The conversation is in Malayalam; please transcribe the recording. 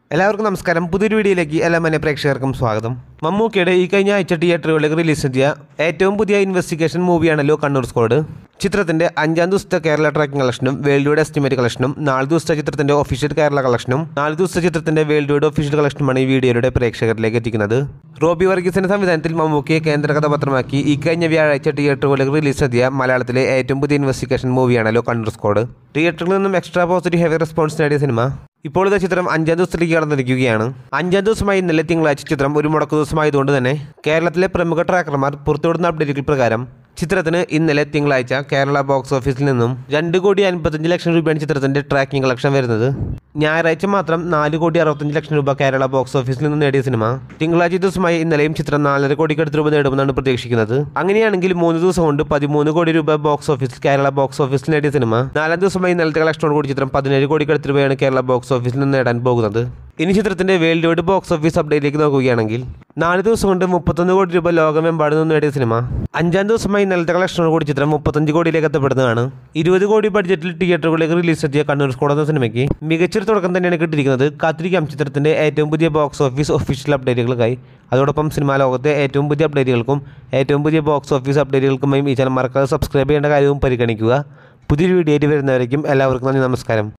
എല്ലാവർക്കും നമസ്കാരം പുതിയൊരു വീഡിയോയിലേക്ക് എല്ലാ മന പ്രേക്ഷകർക്കും സ്വാഗതം മമ്മൂക്കയുടെ ഈ കഴിഞ്ഞ ആഴ്ച തിയേറ്ററുകളിലേക്ക് റിലീസ് ചെയ്ത ഏറ്റവും പുതിയ ഇൻവെസ്റ്റിഗേഷൻ മൂവിയാണല്ലോ കണ്ണൂർ സ്ക്വാഡ് ചിത്രത്തിന്റെ അഞ്ചാം ദിവസത്തെ കേരള ട്രാക്കിംഗ് കളക്ഷനും വേൾഡ് വൈഡ് എസ്റ്റിമേറ്റ് കളക്ഷനും നാല് ദിവസത്തെ ചിത്രത്തിന്റെ ഒഫീഷ്യൽ കേരള കളക്ഷനും നാല് ദിവസത്തെ ചിത്രത്തിന്റെ വേൾഡ് വൈഡ് ഒഫീഷ്യൽ കളക്ഷനുമാണ് ഈ വീഡിയോയുടെ പ്രേക്ഷകരിലേക്ക് എത്തിക്കുന്നത് റോബി വർഗീസിന്റെ സംവിധാനത്തിൽ മമ്മൂക്കയെ കേന്ദ്ര കഥാപാത്രമാക്കി ഈ കഴിഞ്ഞ വ്യാഴാഴ്ച തിയേറ്ററുകളിലേക്ക് റിലീസ് ചെയ്ത മലയാളത്തിലെ ഏറ്റവും പുതിയ ഇൻവെസ്റ്റിഗേഷൻ മൂവിയാണല്ലോ കണ്ണൂർ സ്ക്വാഡ് തിയേറ്ററിൽ നിന്നും എക്സ്ട്രാ പോസിറ്റീവ് ഹെവി റെസ്പോൺസ് നേടിയ സിനിമ ഇപ്പോൾ ഇത് ചിത്രം അഞ്ചാം ദിവസത്തിലേക്ക് കടന്നിരിക്കുകയാണ് അഞ്ചാം ദിവസമായി ഇന്നലെ തിങ്കളാഴ്ച ചിത്രം ഒരു മുടക്കു ദിവസമായതുകൊണ്ട് തന്നെ കേരളത്തിലെ പ്രമുഖ ട്രാക്കർമാർ പുറത്തുവിടുന്ന അപ്ഡേറ്റുകൾ പ്രകാരം ചിത്രത്തിന് ഇന്നലെ തിങ്കളാഴ്ച കേരള ബോക്സ് ഓഫീസിൽ നിന്നും രണ്ട് കോടി അൻപത്തഞ്ച് ലക്ഷം രൂപയാണ് ചിത്രത്തിന്റെ ട്രാക്കിംഗ് കളക്ഷൻ വരുന്നത് ഞായറാഴ്ച മാത്രം നാല് കോടി അറുപത്തഞ്ച് ലക്ഷം രൂപ കേരള ബോക്സ് ഓഫീസിൽ നിന്നും നേടിയ സിനിമ തിങ്കളാഴ്ച ദിവസമായി ഇന്നലെയും ചിത്രം നാലര കോടിക്കടുത്ത് രൂപ നേടുമെന്നാണ് പ്രതീക്ഷിക്കുന്നത് അങ്ങനെയാണെങ്കിൽ മൂന്ന് ദിവസം കൊണ്ട് പതിമൂന്ന് കോടി രൂപ ബോക്സ് ഓഫീസിൽ കേരള ബോക്സ് ഓഫീസിൽ നേടിയ സിനിമ നാലാം ദിവസമായി ഇന്നലത്തെ കളക്ഷനോട് കൂടി ചിത്രം പതിനേഴ് കോടിക്കടുത്ത് രൂപയാണ് കേരള ബോക്സ് ഓഫീസിൽ നിന്ന് നേടാൻ പോകുന്നത് ഇനി ചിത്രത്തിന്റെ വേൾഡ് വൈഡ് ബോക്സ് ഓഫീസ് അപ്ഡേറ്റിലേക്ക് നോക്കുകയാണെങ്കിൽ നാല് ദിവസം കൊണ്ട് മുപ്പത്തൊന്ന് കോടി രൂപ ലോകമെമ്പാടും നിന്ന് നേടിയ സിനിമ അഞ്ചാം ദിവസമായി ഇന്നലത്തെ കളക്ഷനോട് കൂടി ചിത്രം മുപ്പത്തഞ്ച് കോടിയിലേക്ക് എത്തപ്പെടുന്നതാണ് ഇരുപത് കോടി ബഡ്ജറ്റിൽ തിയേറ്ററുകളിലേക്ക് റിലീസ് എത്തിയ കണ്ണൂർ സ്കോഡ് എന്ന സിനിമയ്ക്ക് മികച്ചൊരു തുടക്കം തന്നെയാണ് കിട്ടിയിരിക്കുന്നത് കാത്തിരിക്കാം ചിത്രത്തിന്റെ ഏറ്റവും പുതിയ ബോക്സ് ഓഫീസ് ഒഫീഷ്യൽ അപ്ഡേറ്റുകൾക്കായി അതോടൊപ്പം സിനിമാ ലോകത്തെ ഏറ്റവും പുതിയ അപ്ഡേറ്റുകൾക്കും ഏറ്റവും പുതിയ ബോക്സ് ഓഫീസ് അപ്ഡേറ്റുകൾക്കുമായി ഈ ചാനൽ മറക്കാതെ സബ്സ്ക്രൈബ് ചെയ്യേണ്ട കാര്യവും പരിഗണിക്കുക പുതിയൊരു വീഡിയോ ആയിട്ട് വരുന്നവരേക്കും എല്ലാവർക്കും നന്ദി നമസ്കാരം